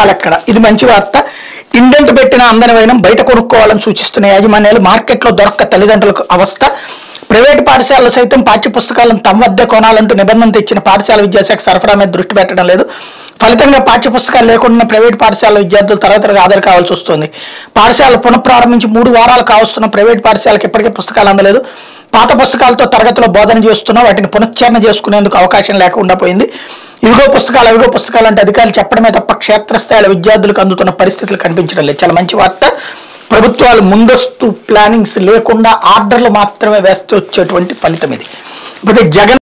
పుస్తకాలు ఎక్కడ ఇది మంచి వార్త ఇండెంట్ పెట్టిన అందని వైనం బయట కొనుక్కోవాలని సూచిస్తున్న యాజమాన్యాలు మార్కెట్లో దొరక్క తల్లిదండ్రులకు అవస్థ ప్రైవేటు పాఠశాలలు సైతం పాఠ్య పుస్తకాలను తమ వద్ద కొనాలంటూ నిబంధన తెచ్చిన పాఠశాల విద్యాశాఖ సరఫరా మీద దృష్టి పెట్టడం లేదు ఫలితంగా పాఠ్య పుస్తకాలు లేకుండా ప్రైవేట్ పాఠశాల విద్యార్థులు తరగతిగా హాజరు కావాల్సి వస్తుంది పాఠశాల పునఃప్రారంభించి మూడు వారాలు కావస్తున్న ప్రైవేట్ పాఠశాలకు ఇప్పటికే పుస్తకాలు అందలేదు పాత పుస్తకాలతో తరగతిలో బోధన చేస్తున్నా వాటిని పునశ్చరణ చేసుకునేందుకు అవకాశం లేకుండా పోయింది ఇవిగో పుస్తకాలు అవిగో పుస్తకాలు అంటే అధికారులు చెప్పడమే తప్ప క్షేత్రస్థాయిలో విద్యార్థులకు అందుతున్న పరిస్థితులు కనిపించడం లేదు చాలా మంచి వార్త ప్రభుత్వాలు ముందస్తు ప్లానింగ్స్ లేకుండా ఆర్డర్లు మాత్రమే వేస్తూ వచ్చేటువంటి ఫలితం ఇది ఇప్పుడు జగన్